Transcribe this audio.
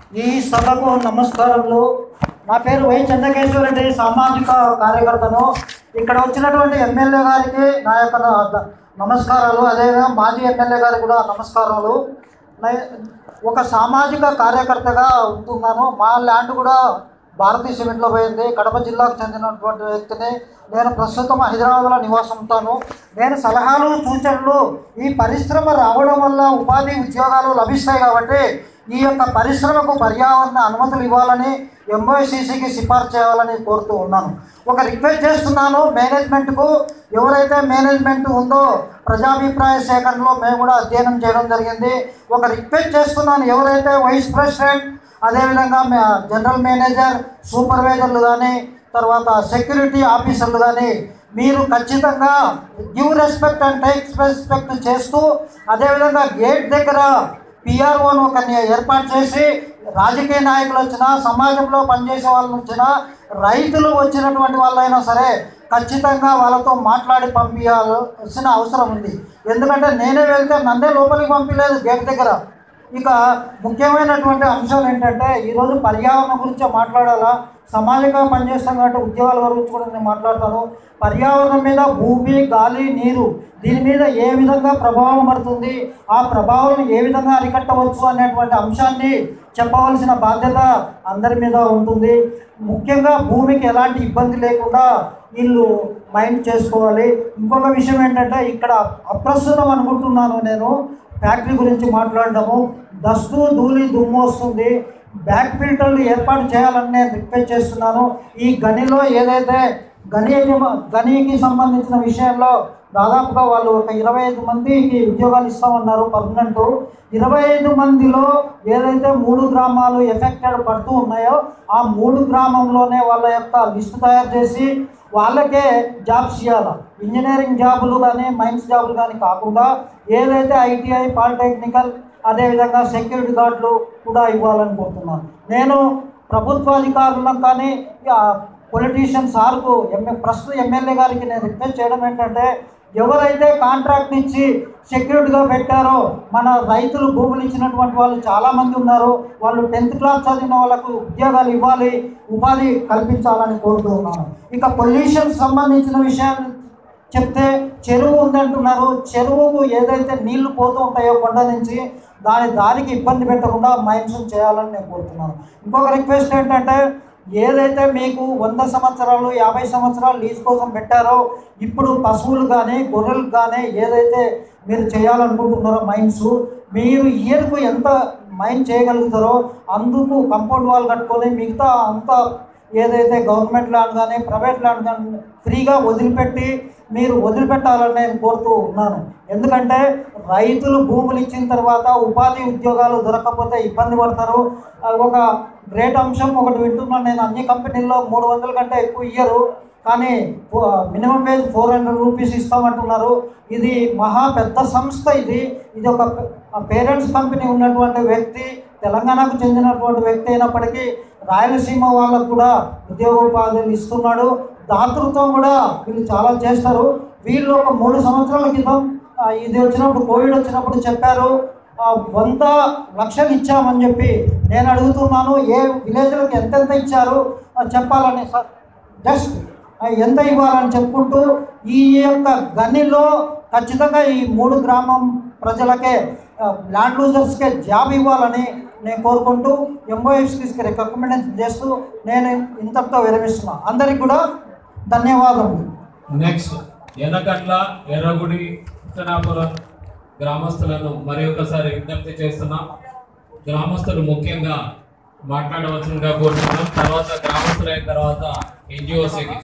ఈ సభకు నమస్కారములు నా పేరు వై చంద్రకేశ్వర రెడ్డి సామాజిక కార్యకర్తను ఇక్కడ వచ్చినటువంటి ఎమ్మెల్యే గారికి నా యొక్క న- ద- నమస్కారాలు అదేవిధంగా మాజీ ఎమ్మెల్యే గారికి కూడా నమస్కారాలు నే- ఒక సామాజిక కార్యకర్తగా ఉంటున్నాను మా ల్యాండ్ కూడా భారతీయ సిమెంట్లో పోయింది కడప జిల్లాకు చెందినటువంటి వ్యక్తిని నేను ప్రస్తుతం హైదరాబాద్లో నివాసం ఉంటాను నేను సలహాలు సూచనలు ఈ పరిశ్రమ రావడం వల్ల ఉపాధి ఉద్యోగాలు లభిస్తాయి కాబట్టి ఈ యొక్క పరిశ్రమకు పర్యావరణ అనుమతులు ఇవ్వాలని ఎంఓసిసికి సిఫార్సు చేయాలని కోరుతూ ఉన్నాను ఒక రిక్వెస్ట్ చేస్తున్నాను మేనేజ్మెంట్కు ఎవరైతే మేనేజ్మెంట్ ఉందో ప్రజాభిప్రాయ సేకరణలో మేము కూడా అధ్యయనం చేయడం జరిగింది ఒక రిక్వెస్ట్ చేస్తున్నాను ఎవరైతే వైస్ ప్రెసిడెంట్ అదేవిధంగా మే- జనరల్ మేనేజర్ సూపర్వైజర్లు కానీ తర్వాత సెక్యూరిటీ ఆఫీసర్లు కానీ మీరు ఖచ్చితంగా give respect and take respect చేస్తూ అదేవిధంగా గేట్ దగ్గర పిఆర్ఓను ఒకరిని ఏర్పాటు చేసి రాజకీయ నాయకులు వచ్చినా సమాజంలో పనిచేసే వాళ్ళు వచ్చినా రైతులు వచ్చినటువంటి వాళ్ళైనా సరే ఖచ్చితంగా వాళ్ళతో మాట్లాడి పంపించాల్సిన అవసరం ఉంది ఎందుకంటే నేనే వెళ్తే నన్నే లోపలికి పంపించలేదు గేట్ దగ్గర ఇక ముఖ్యమైనటువంటి అంశాలు ఏంటంటే ఈరోజు పర్యావరణం గురించి మాట్లాడాలా సమాజంగా పనిచేస్తాం కాబట్టి ఉద్యోగాల గురించి కూడా నేను మాట్లాడతాను పర్యావరణం మీద భూమి గాలి నీరు దీని మీద ఏ విధంగా ప్రభావం పడుతుంది ఆ ప్రభావం ఏ విధంగా అరికట్టవచ్చు అనేటువంటి అంశాన్ని చెప్పవలసిన బాధ్యత అందరి మీద ఉంటుంది ముఖ్యంగా భూమికి ఎలాంటి ఇబ్బంది లేకుండా వీళ్ళు మైండ్ చేసుకోవాలి ఇంకొక విషయం ఏంటంటే ఇక్కడ అప్రస్తుతం అనుకుంటున్నాను నేను ఫ్యాక్టరీ గురించి మాట్లాడడము దస్తు ధూళి దుమ్ము వస్తుంది బ్యాక్ ఫిల్టర్లు ఏర్పాటు చేయాలని నేను రిక్వెస్ట్ చేస్తున్నాను ఈ గనిలో ఏదైతే గని యజమా- గనికి సంబంధించిన విషయంలో దాదాపుగా వాళ్ళు ఒక ఇరవై ఐదు మందికి ఉద్యోగాలు ఇస్తామన్నారు పర్మనెంట్ ఇరవై ఐదు మందిలో ఏదైతే మూడు గ్రామాలు ఎఫెక్టెడ్ పడుతూ ఉన్నాయో ఆ మూడు గ్రామంలోనే వాళ్ళ యొక్క లిస్ట్ తయారు చేసి వాళ్ళకే జాబ్స్ ఇవ్వాలి ఇంజనీరింగ్ జాబులు కానీ మైన్స్ జాబులు కానీ కాకుండా ఏదైతే ఐటీఐ పాలిటెక్నికల్ అదేవిధంగా సెక్యూరిటీ గార్డులు కూడా ఇవ్వాలని కోరుతున్నాను నేను ప్రభుత్వాధికారులకు కానీ పొలిటీషియన్ సార్కు ఎంఏ ప్రస్తుత ఎమ్మెల్యే గారికి నేను రిక్వెస్ట్ చేయడం ఏంటంటే ఎవరైతే కాంట్రాక్ట్ ఇచ్చి సెక్యూరిటీగా పెట్టారో మన రైతులు భూములు ఇచ్చినటువంటి వాళ్ళు చాలామంది ఉన్నారు వాళ్ళు టెన్త్ క్లాస్ చదివిన వాళ్ళకు ఉద్యోగాలు ఇవ్వాలి ఉపాధి కల్పించాలని కోరుతున్నాను ఇక పొల్యూషన్ సంబంధించిన విషయాలు చెప్తే చెరువు ఉందంటున్నారు చెరువుకు ఏదైతే నీళ్లు పోతూ ఉంటాయో కొండ నుంచి దాని దానికి ఇబ్బంది పెట్టకుండా మైన్స్ చేయాలని నేను కోరుతున్నాను ఇంకొక రిక్వెస్ట్ ఏంటంటే ఏదైతే మీకు వంద సంవత్సరాలు యాభై సంవత్సరాలు లీజ్ కోసం పెట్టారో ఇప్పుడు పశువులు కానీ గొర్రెలకు కానీ ఏదైతే మీరు చేయాలనుకుంటున్నారో మైన్స్ మీరు ఇయర్కు ఎంత మైన్ చేయగలుగుతారో అందుకు కంపౌండ్ వాల్ కట్టుకొని మిగతా అంతా ఏదైతే గవర్నమెంట్ ల్యాండ్ కానీ ప్రైవేట్ ల్యాండ్ కానీ ఫ్రీగా వదిలిపెట్టి మీరు వదిలిపెట్టాలని నేను కోరుతూ ఉన్నాను ఎందుకంటే రైతులు భూములు ఇచ్చిన తర్వాత ఉపాధి ఉద్యోగాలు దొరకకపోతే ఇబ్బంది పడతారు ఆ, ఒక గ్రేట్ అంశం ఒకటి వింటున్నాను నేను అన్ని కంపెనీల్లో మూడు వందల కంటే ఎక్కువ ఇయ్యరు కానీ minimum wage four hundred rupees ఇస్తామంటున్నారు ఇది మహా పెద్ద సంస్థ ఇది ఇది ఒక పేరెంట్స్ కంపెనీ ఉన్నటువంటి వ్యక్తి తెలంగాణకు చెందినటువంటి వ్యక్తి అయినప్పటికీ రాయలసీమ వాళ్ళకు కూడా ఉద్యోగోపాధులు ఇస్తున్నాడు దాతృత్వం కూడా వీళ్ళు చాలా చేస్తారు వీళ్ళు ఒక మూడు సంవత్సరాల క్రితం ఆ, ఇది వచ్చినప్పుడు కోవిడ్ వచ్చినప్పుడు చెప్పారు ఆ, వంద లక్షలు ఇచ్చామని చెప్పి నేను అడుగుతున్నాను ఏ విలేజ్లకు ఎంతెంత ఇచ్చారు ఆ, చెప్పాలని సార్ జస్ట్ ఆ, ఎంత ఇవ్వాలని చెప్పుకుంటూ ఈ యొక్క గనిలో ఖచ్చితంగా ఈ మూడు గ్రామం ప్రజలకే ల్యాండ్ లూజర్స్కే జాబ్ ఇవ్వాలని నేను కోరుకుంటూ ఎంఓఎస్కి రికమెండేషన్ చేస్తూ నేను ఇంతటితో విరమిస్తున్నా అందరికి కూడా ధన్యవాదములు నెక్స్ట్ ఎనకట్ల ఎర్రగుడి ఇస్తనాపురం గ్రామస్తులను మరి ఒకసారి విజ్ఞప్తి చేస్తున్నాం గ్రామస్తులు ముఖ్యంగా మాట్లాడవలసిందిగా కోరుతున్నాం తర్వాత గ్రామస్తులైన తర్వాత ఎన్జిఓస్కి